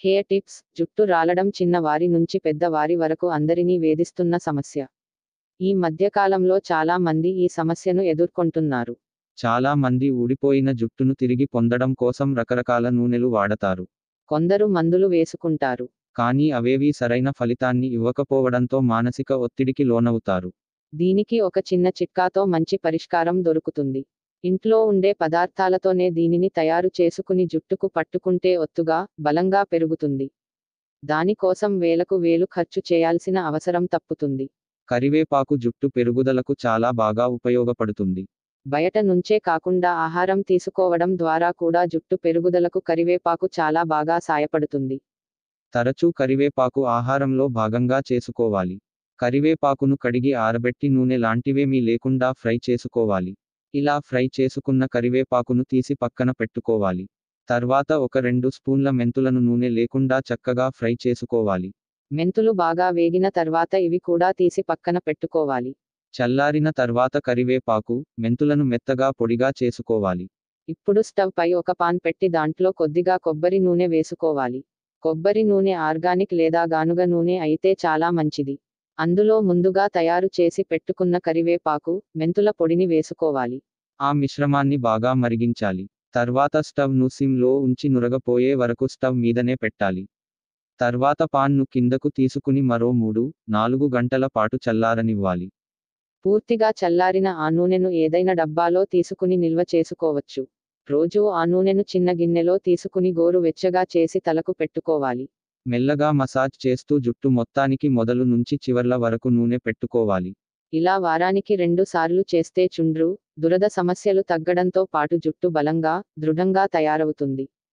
hair tips జుట్టు రాలడం చిన్న వారి నుంచి పెద్దవారి వరకు అందరినీ వేధిస్తున్న సమస్య ఈ మధ్యకాలంలో చాలా మంది ఈ సమస్యను ఎదుర్కొంటున్నారు చాలా మంది ఊడిపోయిన జుట్టును తిరిగి పొందడం కోసం రకరకాల నూనెలు వాడతారు కొందరు మందులు వేసుకుంటారు కానీ అవేవీ సరైన ఫలితాన్ని ఇవ్వకపోవడంతో మానసిక ఒత్తిడికి లోనవుతారు దీనికి ఒక చిన్న చిట్కాతో మంచి పరిష్కారం దొరుకుతుంది ఇంట్లో ఉండే పదార్థాలతోనే దీనిని తయారు చేసుకుని జుట్టుకు పట్టుకుంటే ఒత్తుగా బలంగా పెరుగుతుంది దానికోసం వేలకు వేలు ఖర్చు చేయాల్సిన అవసరం తప్పుతుంది కరివేపాకు జుట్టు పెరుగుదలకు చాలా బాగా ఉపయోగపడుతుంది బయట నుంచే కాకుండా ఆహారం తీసుకోవడం ద్వారా కూడా జుట్టు పెరుగుదలకు కరివేపాకు చాలా బాగా సాయపడుతుంది తరచూ కరివేపాకు ఆహారంలో భాగంగా చేసుకోవాలి కరివేపాకును కడిగి ఆరబెట్టి నూనె లాంటివేమీ లేకుండా ఫ్రై చేసుకోవాలి ఇలా ఫ్రై చేసుకున్న కరివేపాకును తీసి పక్కన పెట్టుకోవాలి తర్వాత ఒక రెండు స్పూన్ల మెంతులను నూనె లేకుండా చక్కగా ఫ్రై చేసుకోవాలి మెంతులు బాగా వేగిన తర్వాత ఇవి కూడా తీసి పక్కన పెట్టుకోవాలి చల్లారిన తర్వాత కరివేపాకు మెంతులను మెత్తగా పొడిగా చేసుకోవాలి ఇప్పుడు స్టవ్ పై ఒక పాన్ పెట్టి దాంట్లో కొద్దిగా కొబ్బరి నూనె వేసుకోవాలి కొబ్బరి నూనె ఆర్గానిక్ లేదా గానుగ నూనె అయితే చాలా మంచిది అందులో ముందుగా తయారు చేసి పెట్టుకున్న కరివేపాకు మెంతుల పొడిని వేసుకోవాలి ఆ మిశ్రమాన్ని బాగా మరిగించాలి తర్వాత స్టవ్ ను సిమ్ లో ఉంచి నురగపోయే వరకు స్టవ్ మీదనే పెట్టాలి తర్వాత పాన్ ను కిందకు తీసుకుని మరో మూడు నాలుగు గంటల పాటు చల్లారనివ్వాలి పూర్తిగా చల్లారిన ఆ నూనెను ఏదైనా డబ్బాలో తీసుకుని నిల్వ చేసుకోవచ్చు రోజూ ఆ నూనెను చిన్న గిన్నెలో తీసుకుని గోరు వెచ్చగా చేసి తలకు పెట్టుకోవాలి మెల్లగా మసాజ్ చేస్తూ జుట్టు మొత్తానికి మొదలు నుంచి చివర్ల వరకు నూనె పెట్టుకోవాలి ఇలా వారానికి రెండు సార్లు చేస్తే చుండ్రు దురద సమస్యలు తగ్గడంతో పాటు జుట్టు బలంగా దృఢంగా తయారవుతుంది